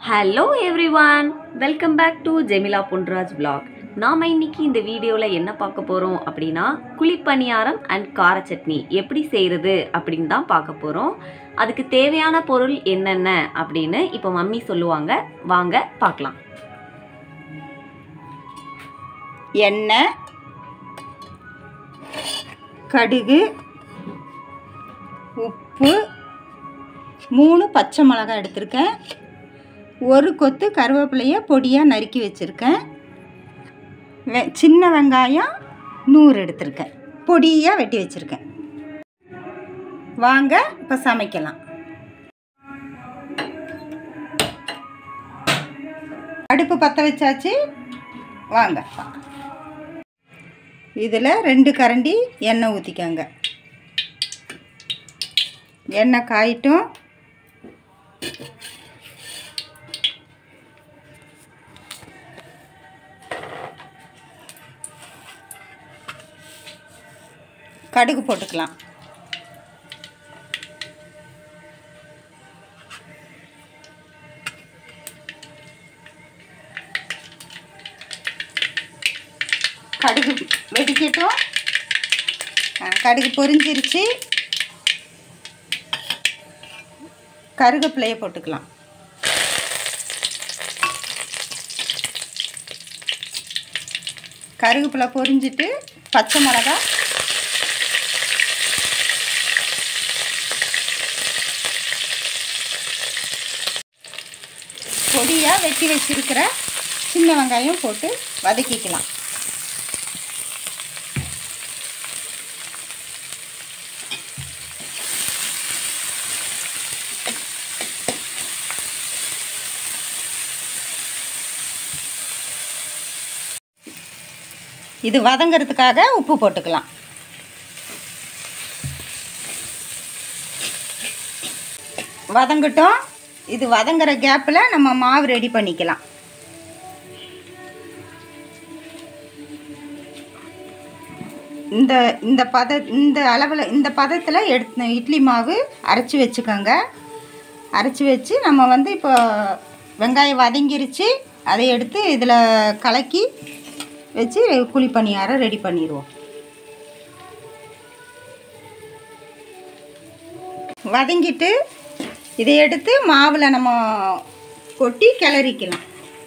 hello everyone welcome back to Jemila Ponraj vlog நாம இன்னைக்கு இந்த வீடியோவில் என்ன பார்க்க போகிறோம் அப்படின்னா குழிப்பணியாரம் அண்ட் கார சட்னி எப்படி செய்கிறது அப்படின்னு தான் பார்க்க போகிறோம் அதுக்கு தேவையான பொருள் என்னென்ன அப்படின்னு இப்போ மம்மி சொல்லுவாங்க வாங்க பார்க்கலாம் எண்ணெய் கடுகு உப்பு மூணு பச்சை மிளகாய் எடுத்திருக்கேன் ஒரு கொத்து கருவேப்பிலையை பொடியாக நறுக்கி வச்சுருக்கேன் வெ சின்ன வெங்காயம் நூறு எடுத்திருக்கேன் பொடியாக வெட்டி வச்சுருக்கேன் வாங்க இப்போ சமைக்கலாம் அடுப்பு பற்ற வச்சாச்சு வாங்க இதில் ரெண்டு கரண்டி எண்ணெய் ஊற்றிக்கோங்க எண்ணெய் காயிட்டும் கடுகு போட்டுக்கலாம் கடுகு வெடிக்கட்டும் ஆ, கடுகு பொரிஞ்சிருச்சு கருவேப்பிலையை போட்டுக்கலாம் கருவேப்பிலை பொரிஞ்சிட்டு பச்சை மிளகா பொடியாக வெட்டி வச்சிருக்கிற சின்ன வெங்காயம் போட்டு வதக்கிக்கலாம் இது வதங்கிறதுக்காக உப்பு போட்டுக்கலாம் வதங்கட்டும் இது வதங்குற கேப்பில் நம்ம மாவு ரெடி பண்ணிக்கலாம் இந்த இந்த பத இந்த அளவில் இந்த பதத்தில் எடுத்து இட்லி மாவு அரைச்சி வச்சுக்கோங்க அரைச்சி வச்சு நம்ம வந்து இப்போ வெங்காயம் வதங்கிருச்சு அதை எடுத்து இதில் கலக்கி வச்சு குழி பணியாரம் ரெடி பண்ணிடுவோம் வதங்கிட்டு இதை எடுத்து மாவில் நம்ம கொட்டி கிளறிக்கலாம்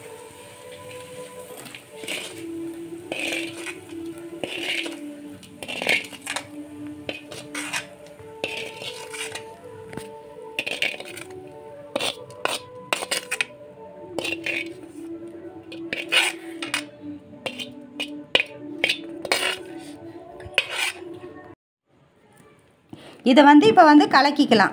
இதை வந்து இப்போ வந்து கலக்கிக்கலாம்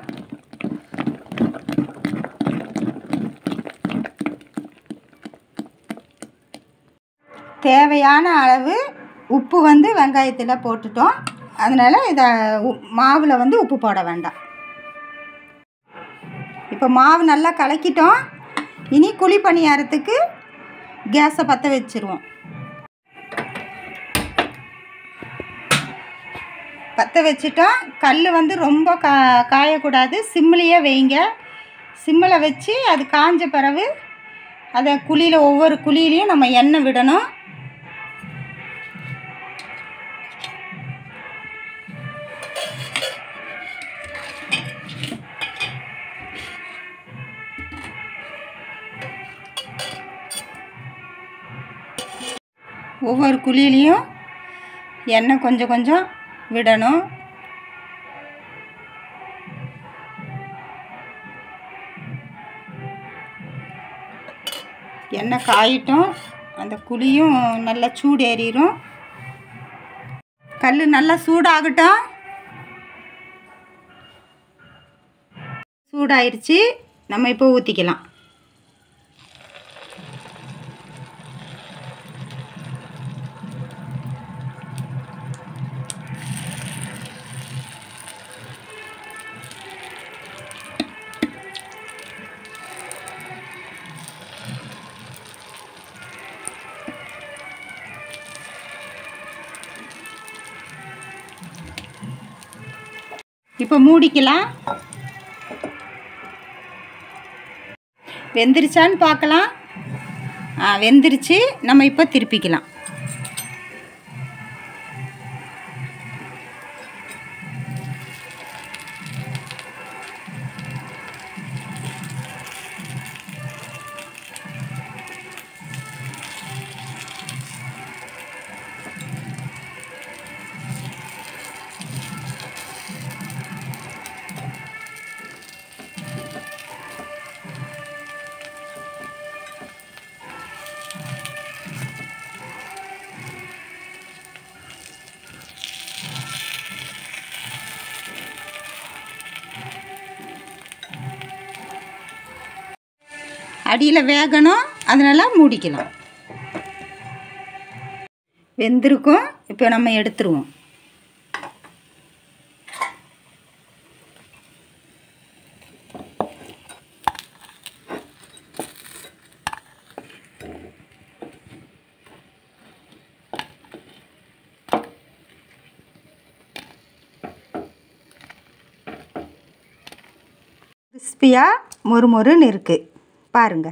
தேவையான அளவு உப்பு வந்து வெங்காயத்தில் போட்டுட்டோம் அதனால் இதை உ- மாவில் வந்து உப்பு போட வேண்டாம் இப்போ மாவு நல்லா கலக்கிட்டோம் இனி குழி பணியாரத்துக்கு கேஸை பற்ற வச்சுருவோம் பற்ற வச்சுட்டோம் கல் வந்து ரொம்ப கா காயக்கூடாது சிம்மிலேயே வைங்க சிம்மில் வச்சு அது காஞ்ச பிறகு அதை குழியில் ஒவ்வொரு குழியிலையும் நம்ம எண்ணெய் விடணும் ஒவ்வொரு குழியிலையும் எண்ணெய் கொஞ்சம் கொஞ்சம் விடணும் எண்ணெய் காயிட்டும் அந்த குழியும் நல்லா சூடு ஏறிடும் கல் நல்லா சூடாகட்டும் சூடாயிருச்சு நம்ம இப்போ ஊற்றிக்கலாம் இப்போ மூடிக்கலாம் வெந்துருச்சான்னு பார்க்கலாம் ஆ வெந்துருச்சு நம்ம இப்போ திருப்பிக்கலாம் அடியில் வேகணும் அதனால் மூடிக்கலாம் வெந்திருக்கும் இப்போ நம்ம எடுத்துருவோம் கிறிஸ்பியாக மொறுமொறுன்னு இருக்குது பாருங்க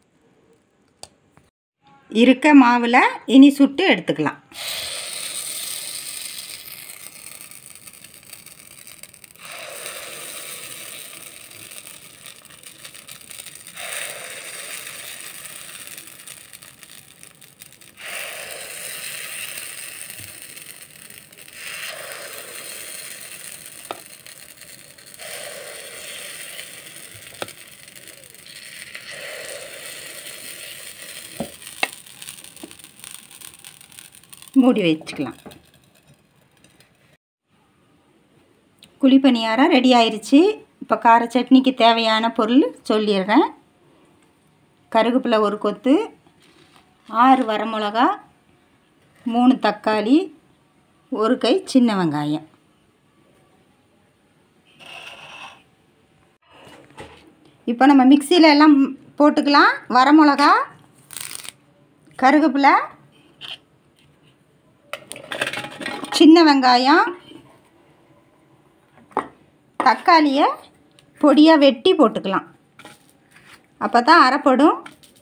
இருக்க மாவில் இனி சுட்டு எடுத்துக்கலாம் மூடி வச்சுக்கலாம் குழிப்பணியாரம் ரெடி ஆயிருச்சு இப்போ கார சட்னிக்கு தேவையான பொருள் சொல்லிடுறேன் கருவேப்பிலை ஒரு கொத்து ஆறு வரமிளகா மூணு தக்காளி ஒரு கை சின்ன வெங்காயம் இப்போ நம்ம மிக்சியில் எல்லாம் போட்டுக்கலாம் வரமிளகா கருவேப்பிலை சின்ன வெங்காயம் தக்காளியை பொடியாக வெட்டி போட்டுக்கலாம் அப்போ தான் அரைப்படும்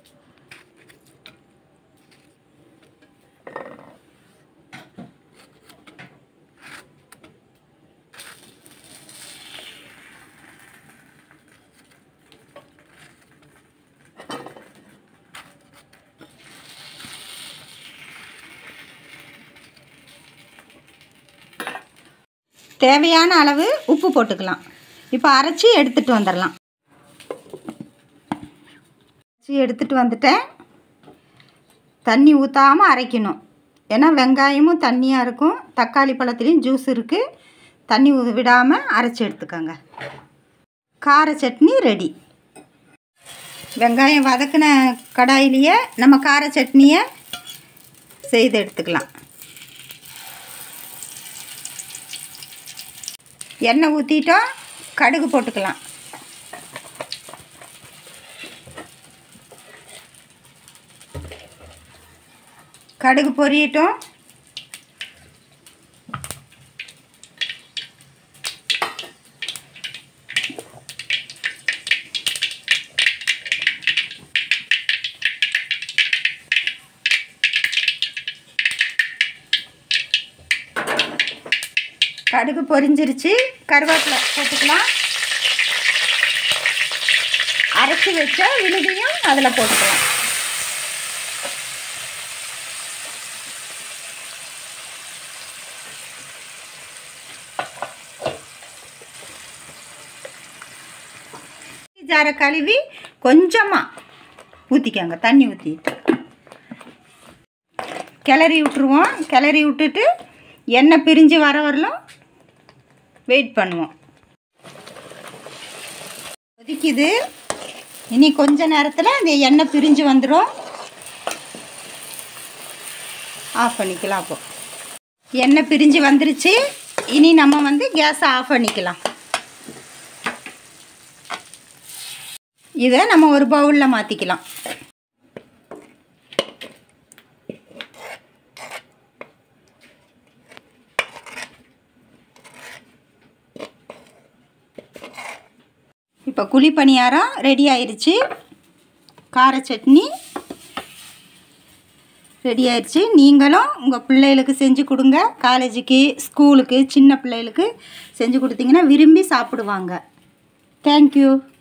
தேவையான அளவு உப்பு போட்டுக்கலாம் இப்போ அரைச்சி எடுத்துகிட்டு வந்துடலாம் அரைச்சி எடுத்துகிட்டு வந்துட்டேன் தண்ணி ஊற்றாமல் அரைக்கணும் ஏன்னா வெங்காயமும் தண்ணியாக இருக்கும் தக்காளி பழத்துலேயும் ஜூஸ் இருக்குது தண்ணி ஊ விடாமல் அரைச்சி எடுத்துக்கோங்க கார சட்னி ரெடி வெங்காயம் வதக்கின கடாயிலேயே நம்ம கார சட்னியை செய்து எடுத்துக்கலாம் எண்ணெய் ஊற்றிட்டோம் கடுகு போட்டுக்கலாம் கடுகு பொரியட்டும் கடுகு பொரிஞ்சிருச்சு கருவேப்பிலை போட்டுக்கலாம் அரைச்சி வச்ச விழுதியும் அதில் போட்டுக்கலாம் ஜாரை கழுவி கொஞ்சமாக ஊற்றிக்கோங்க தண்ணி ஊற்றி கிளறி விட்ருவோம் கிளறி விட்டுட்டு எண்ணெய் பிரிஞ்சு வர வரலும் வெயிட் பண்ணுவோம் கொதிக்குது இனி கொஞ்ச நேரத்தில் அந்த எண்ணெய் பிரிஞ்சு வந்துடும் ஆஃப் பண்ணிக்கலாம் அப்போ எண்ணெய் பிரிஞ்சு வந்துருச்சு இனி நம்ம வந்து கேஸை ஆஃப் பண்ணிக்கலாம் இதை நம்ம ஒரு பவுலில் மாற்றிக்கலாம் இப்போ குழி பணியாரம் ரெடி ஆயிருச்சு கார சட்னி ரெடி ஆயிடுச்சு நீங்களும் உங்கள் பிள்ளைகளுக்கு செஞ்சு கொடுங்க காலேஜுக்கு ஸ்கூலுக்கு சின்ன பிள்ளைகளுக்கு செஞ்சு கொடுத்தீங்கன்னா விரும்பி சாப்பிடுவாங்க தேங்க்யூ